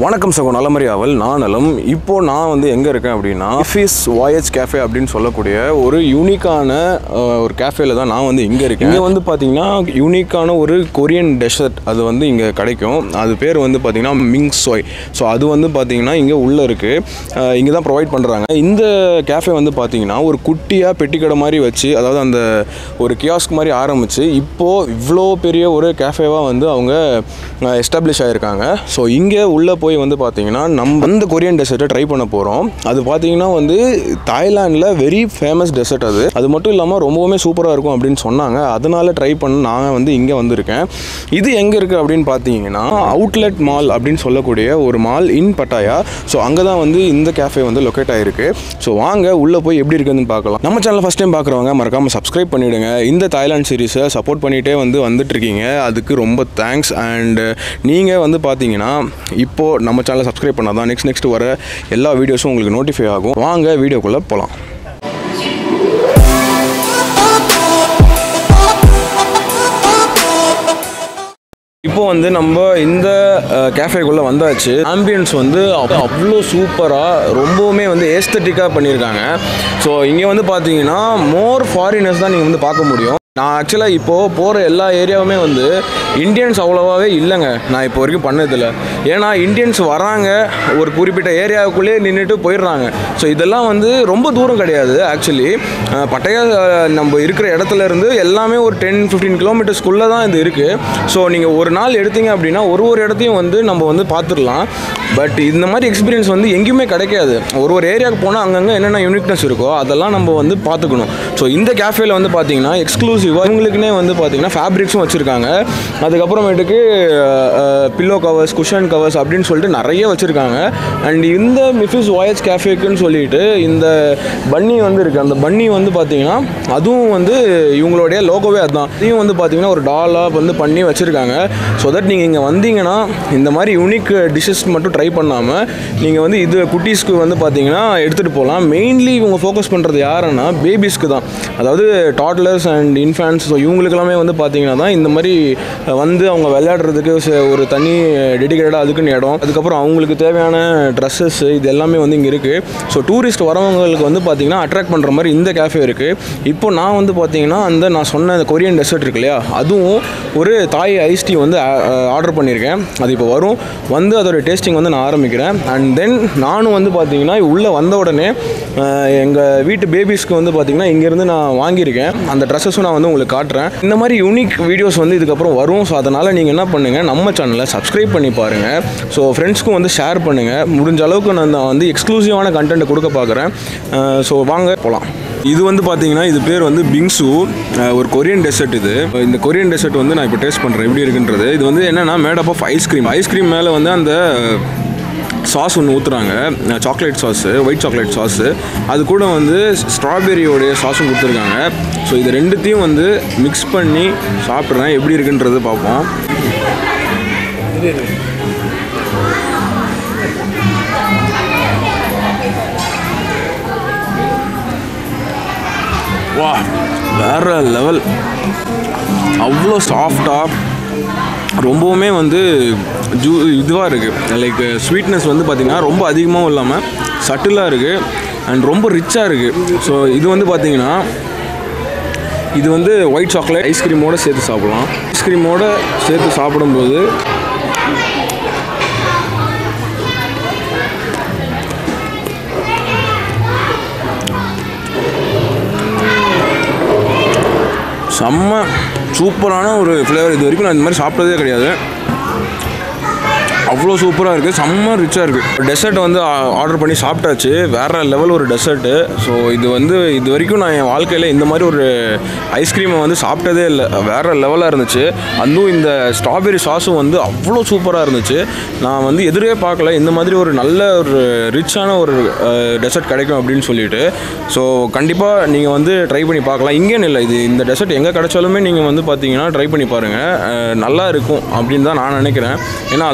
வணக்கம் சகோ நலமறியாவல் நான் நலம் இப்போ நான் வந்து எங்கே இருக்கேன் அப்படின்னா இஃபிஸ் வாயேஜ் கேஃபே அப்படின்னு சொல்லக்கூடிய ஒரு யூனிக்கான ஒரு கேஃபேல தான் நான் வந்து இங்கே இருக்கேன் இங்கே வந்து பார்த்தீங்கன்னா யூனிக்கான ஒரு கொரியன் டெசர்ட் அது வந்து இங்கே கிடைக்கும் அது பேர் வந்து பார்த்தீங்கன்னா மிங் சோய் ஸோ அது வந்து பார்த்தீங்கன்னா இங்கே உள்ளே இருக்குது இங்கே தான் ப்ரொவைட் பண்ணுறாங்க இந்த கேஃபே வந்து பார்த்தீங்கன்னா ஒரு குட்டியாக பெட்டிக்கடை மாதிரி வச்சு அதாவது அந்த ஒரு கியாஸ்க் மாதிரி ஆரம்பித்து இப்போது இவ்வளோ பெரிய ஒரு கேஃபேவாக வந்து அவங்க எஸ்டாப்ளிஷ் ஆகிருக்காங்க ஸோ இங்கே உள்ளே போய் வந்து பார்த்தீங்கன்னா நம்ம அந்த கொரியன் டெசர்ட்டை ட்ரை பண்ண போகிறோம் அது பார்த்தீங்கன்னா வந்து தாய்லாண்டில் வெரி ஃபேமஸ் டெசர்ட் அது அது மட்டும் இல்லாமல் ரொம்பவுமே சூப்பராக இருக்கும் அப்படின்னு சொன்னாங்க அதனால ட்ரை பண்ண நான் வந்து இங்கே வந்திருக்கேன் இது எங்கே இருக்குது அப்படின்னு பார்த்தீங்கன்னா அவுட்லெட் மால் அப்படின்னு சொல்லக்கூடிய ஒரு மால் இன் பட்டாயா ஸோ அங்கே தான் வந்து இந்த கேஃபே வந்து லொக்கேட் ஆகிருக்கு ஸோ வாங்க உள்ளே போய் எப்படி இருக்குதுன்னு பார்க்கலாம் நம்ம சேனல் ஃபஸ்ட் டைம் பார்க்குறவங்க மறக்காமல் சப்ஸ்கிரைப் பண்ணிவிடுங்க இந்த தாய்லாந்து சீரிஸை சப்போர்ட் பண்ணிகிட்டே வந்து வந்துட்டுருக்கீங்க அதுக்கு ரொம்ப தேங்க்ஸ் அண்டு நீங்கள் வந்து பார்த்தீங்கன்னா இப்போது நம்ம சேனலை சப்ஸ்கிரைப் பண்ணால் தான் நெக்ஸ்ட் நெக்ஸ்ட் வர எல்லா வீடியோஸும் உங்களுக்கு நோட்டிஃபை ஆகும் வாங்க வீடியோக்குள்ளே போகலாம் இப்போ வந்து நம்ம இந்த கேஃபேக்குள்ளே வந்தாச்சு ஆம்பியன்ஸ் வந்து அவ்- அவ்வளோ சூப்பராக ரொம்பவுமே வந்து ஏஸ்தட்டிக்காக பண்ணியிருக்காங்க ஸோ இங்கே வந்து பார்த்தீங்கன்னா மோர் ஃபாரினர்ஸ் தான் நீங்கள் வந்து பார்க்க முடியும் நான் ஆக்சுவலாக இப்போது போகிற எல்லா ஏரியாவுமே வந்து இந்தியன்ஸ் அவ்வளோவாவே இல்லைங்க நான் இப்போ வரைக்கும் பண்ணதில்ல ஏன்னா இந்தியன்ஸ் வராங்க ஒரு குறிப்பிட்ட ஏரியாவுக்குள்ளேயே நின்றுட்டு போயிடுறாங்க ஸோ இதெல்லாம் வந்து ரொம்ப தூரம் கிடையாது ஆக்சுவலி பட்டையா அஹ், நம்ம இருக்கிற இடத்துல இருந்து எல்லாமே ஒரு டென் ஃபிஃப்டீன் கிலோமீட்டர்ஸ்க்குள்ளே தான் இது இருக்குது ஸோ நீங்கள் ஒரு நாள் எடுத்தீங்க அப்படின்னா ஒரு ஒரு இடத்தையும் வந்து நம்ம வந்து பார்த்துடலாம் பட் இந்த மாதிரி எக்ஸ்பீரியன்ஸ் வந்து எங்கேயுமே கிடைக்காது ஒரு ஒரு ஏரியாவுக்கு போனால் அங்கங்கே என்னென்ன யூனிக்னஸ் இருக்கோ அதெல்லாம் நம்ம வந்து பார்த்துக்கணும் ஸோ இந்த கேஃபேல வந்து பார்த்தீங்கன்னா எக்ஸ்க்ளூசிவாக இவங்களுக்குனே வந்து பார்த்தீங்கன்னா ஃபேப்ரிக்ஸும் வச்சுருக்காங்க அதுக்கப்புறமேட்டுக்கு பில்லோ கவர்ஸ் குஷன் கவர்ஸ் அப்படின்னு சொல்லிட்டு நிறைய வச்சுருக்காங்க அண்ட் இந்த மிஃபிஸ் வாயஸ் கேஃபேக்குன்னு சொல்லிட்டு இந்த பன்னி வந்து இருக்குது அந்த பன்னி வந்து பார்த்தீங்கன்னா அதுவும் வந்து இவங்களுடைய லோகோவே அதுதான் இதையும் வந்து பார்த்தீங்கன்னா ஒரு டாலாக வந்து பண்ணி வச்சுருக்காங்க ஸோ தட் நீங்கள் இங்கே வந்தீங்கன்னா இந்த மாதிரி யூனிக் டிஷ்ஷஸ் மட்டும் ட்ரை பண்ணாமல் நீங்கள் வந்து இது குட்டீஸ்க்கு வந்து பார்த்தீங்கன்னா எடுத்துகிட்டு போகலாம் மெயின்லி இவங்க ஃபோக்கஸ் பண்ணுறது யாருன்னா பேபிஸ்க்கு தான் அதாவது டாட்லர்ஸ் அண்ட் இன்ஃபேன்ஸ் ஸோ இவங்களுக்கெல்லாமே வந்து பார்த்தீங்கன்னா தான் இந்த மாதிரி வந்து அவங்க விளையாடுறதுக்கு ச- ஒரு தனி டெடிகேட்டடாக அதுக்குன்னு இடம் அதுக்கப்புறம் அவங்களுக்கு தேவையான ட்ரெஸ்ஸஸ் இது எல்லாமே வந்து இங்கே இருக்குது ஸோ டூரிஸ்ட் வரவங்களுக்கு வந்து பார்த்தீங்கன்னா அட்ராக்ட் பண்ணுற மாதிரி இந்த கேஃபே இருக்குது இப்போ நான் வந்து பார்த்தீங்கன்னா அந்த நான் சொன்ன அந்த கொரியன் டெசர்ட் இருக்கு இல்லையா அதுவும் ஒரு தாய் ஐஸ் டீ வந்து ஆர்டர் பண்ணியிருக்கேன் அது இப்போ வரும் வந்து அதோட டேஸ்டிங் வந்து நான் ஆரம்பிக்கிறேன் அண்ட் தென் நானும் வந்து பார்த்தீங்கன்னா உள்ளே வந்த உடனே எங்கள் வீட்டு பேபிஸ்க்கு வந்து பார்த்தீங்கன்னா இங்கேருந்து நான் வாங்கியிருக்கேன் அந்த ட்ரெஸ்ஸஸும் நான் வந்து உங்களுக்கு காட்டுறேன் இந்த மாதிரி யூனிக் வீடியோஸ் வந்து இதுக்கப்புறம் வரும் ஸோ அதனால் நீங்கள் என்ன பண்ணுங்கள் நம்ம சேனலை சப்ஸ்கிரைப் பண்ணி பாருங்கள் ஸோ ஃப்ரெண்ட்ஸ்க்கும் வந்து ஷேர் பண்ணுங்கள் முடிஞ்ச அளவுக்கு நான் நான் வந்து எக்ஸ்க்ளூசிவான கண்டென்ட் கொடுக்க பார்க்குறேன் ஸோ வாங்க போகலாம் இது வந்து பார்த்தீங்கன்னா இது பேர் வந்து பிங்சு அஹ் ஒரு கொரியன் டெசர்ட் இது இந்த கொரியன் டெசர்ட் வந்து நான் இப்போ டேஸ்ட் பண்ணுறேன் எப்படி இருக்குன்றது இது வந்து என்னென்னா மேடப் ஆஃப் ஐஸ்கிரீம் ஐஸ்கிரீம் மேலே வந்து அந்த சாஸ் ஒன்று ஊற்றுறாங்க chocolate sauce white chocolate sauce அது கூட வந்து ஸ்ட்ராபெரியோடைய சாஸும் கொடுத்துருக்காங்க ஸோ இது ரெண்டுத்தையும் வந்து மிக்ஸ் பண்ணி சாப்பிட்றேன் எப்படி இருக்குன்றது பார்ப்போம் வா வேற லெவல் அவ்வளோ சாஃப்டாக ரொம்பவுமே வந்து ஜூ இதுவாக இருக்குது லைக் ஸ்வீட்னஸ் வந்து பார்த்திங்கன்னா ரொம்ப அதிகமாகவும் இல்லாமல் சட்டிலாக இருக்குது அண்ட் ரொம்ப ரிச்சாக இருக்குது ஸோ இது வந்து பார்த்திங்கன்னா இது வந்து ஒயிட் சாக்லேட் ஐஸ்கிரீமோட சேர்த்து சாப்பிடலாம் ஐஸ்கிரீமோட சேர்த்து சாப்பிடும்போது செம்ம சூப்பரான ஒரு ஃப்ளேவர் இது வரைக்கும் நான் இந்த மாதிரி சாப்பிட்டதே கிடையாது அவ்வளோ சூப்பராக இருக்குது செம்ம ரிச்சாக இருக்குது டெசர்ட் வந்து ஆர்டர் பண்ணி சாப்பிட்டாச்சு வேறு லெவல் ஒரு டெசர்ட்டு ஸோ இது வந்து இது வரைக்கும் நான் என் வாழ்க்கையில் இந்த மாதிரி ஒரு ஐஸ்கிரீமை வந்து சாப்பிட்டதே இல்லை வேறு லெவலாக இருந்துச்சு அதுவும் இந்த ஸ்ட்ராபெரி சாஸும் வந்து அவ்வளோ சூப்பராக இருந்துச்சு நான் வந்து எதிரே பார்க்கல இந்த மாதிரி ஒரு நல்ல ஒரு ரிச்சான ஒரு டெசர்ட் கிடைக்கும் அப்படின்னு சொல்லிட்டு ஸோ கண்டிப்பாக நீங்கள் வந்து ட்ரை பண்ணி பார்க்கலாம் இங்கேன்னு இல்லை இது இந்த டெசர்ட் எங்கே கிடைச்சாலுமே நீங்கள் வந்து பார்த்தீங்கன்னா ட்ரை பண்ணி பாருங்கள் நல்லா இருக்கும் அப்படின்னு தான் நான் நினைக்கிறேன் ஏன்னா அதோட ப்ரிப்பரேஷன்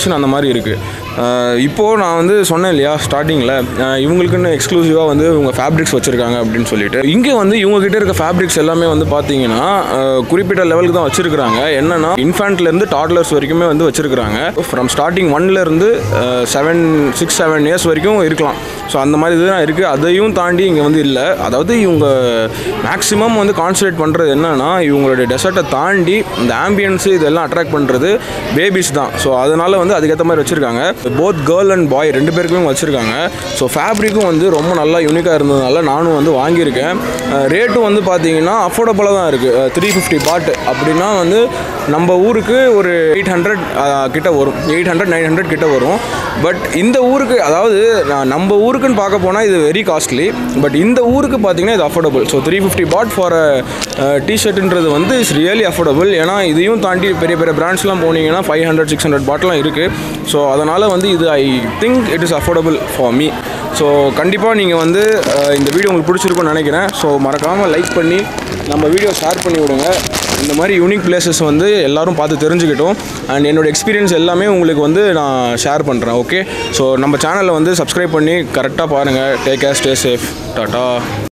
ஜென்ரேஷன் அந்த மாதிரி இருக்குது இப்போது நான் வந்து சொன்னேன் இல்லையா ஸ்டார்டிங்கில் இவங்களுக்குன்னு எக்ஸ்க்ளூசிவாக வந்து இவங்க ஃபேப்ரிக்ஸ் வச்சுருக்காங்க அப்படின்னு சொல்லிட்டு இங்கே வந்து இவங்க கிட்ட இருக்க ஃபேப்ரிக்ஸ் எல்லாமே வந்து பார்த்தீங்கன்னா அஹ், குறிப்பிட்ட லெவலுக்கு தான் வச்சுருக்காங்க என்னன்னா இன்ஃபேண்ட்லேருந்து டாட்லர்ஸ் வரைக்குமே வந்து வச்சுருக்காங்க ஃப்ரம் ஸ்டார்டிங் ஒன்லேருந்து செவன் சிக்ஸ் செவன் இயர்ஸ் வரைக்கும் இருக்கலாம் ஸோ அந்த மாதிரி இதுதான் இருக்குது அதையும் தாண்டி இங்கே வந்து இல்லை அதாவது இவங்க மேக்ஸிமம் வந்து கான்சன்ட்ரேட் பண்ணுறது என்னன்னா இவங்களுடைய டெசர்ட்டை தாண்டி இந்த ஆம்பியன்ஸு இதெல்லாம் அட்ராக்ட் பண்ணுறது பேபிஸ் தான் ஸோ அதனால் வந்து அதுக்கேற்ற மாதிரி வச்சுருக்காங்க போத் கேர்ள் அண்ட் பாய் ரெண்டு பேருக்குமே வச்சுருக்காங்க ஸோ ஃபேப்ரிக்கும் வந்து ரொம்ப நல்லா யூனிக்காக இருந்ததுனால நானும் வந்து வாங்கியிருக்கேன் ரேட்டும் வந்து பார்த்தீங்கன்னா அஃபோர்டபுளாக தான் இருக்குது த்ரீ ஃபிஃப்டி பாட் அப்படின்னா வந்து நம்ம ஊருக்கு ஒரு எயிட் ஹண்ட்ரட் கிட்ட வரும் எயிட் ஹண்ட்ரட் நைன் ஹண்ட்ரட் கிட்ட வரும் பட் இந்த ஊருக்கு அதாவது நான் நம்ம ஊருக்குன்னு பார்க்க போனால் இது வெரி காஸ்ட்லி பட் இந்த ஊருக்கு பார்த்தீங்கன்னா இது affordable so three fifty baht for டிஷர்ட்ன்றது வந்து இஸ் ரியலி அஃபோர்டபுள் ஏன்னா இதையும் தாண்டி பெரிய பெரிய பிராண்ட்ஸ்லாம் போனீங்கன்னா ஃபைவ் ஹண்ட்ரட் சிக்ஸ் ஹண்ட்ரட் பாட்லாம் இருக்குது ஸோ அதனால் வந்து இது I think it is affordable for me so கண்டிப்பாக நீங்கள் வந்து அஹ், இந்த வீடியோ உங்களுக்கு பிடிச்சிருக்கும்னு நினைக்கிறேன் ஸோ மறக்காமல் லைக் பண்ணி நம்ம வீடியோ ஷேர் பண்ணி விடுங்க இந்த மாதிரி யூனிக் பிளேசஸ் வந்து எல்லாரும் பார்த்து தெரிஞ்சுக்கிட்டோம் அண்ட் என்னோட எக்ஸ்பீரியன்ஸ் எல்லாமே உங்களுக்கு வந்து நான் ஷேர் பண்ணுறேன் ஓகே ஸோ நம்ம சேனலை வந்து சப்ஸ்கிரைப் பண்ணி கரெக்டாக பாருங்கள் take care stay safe tata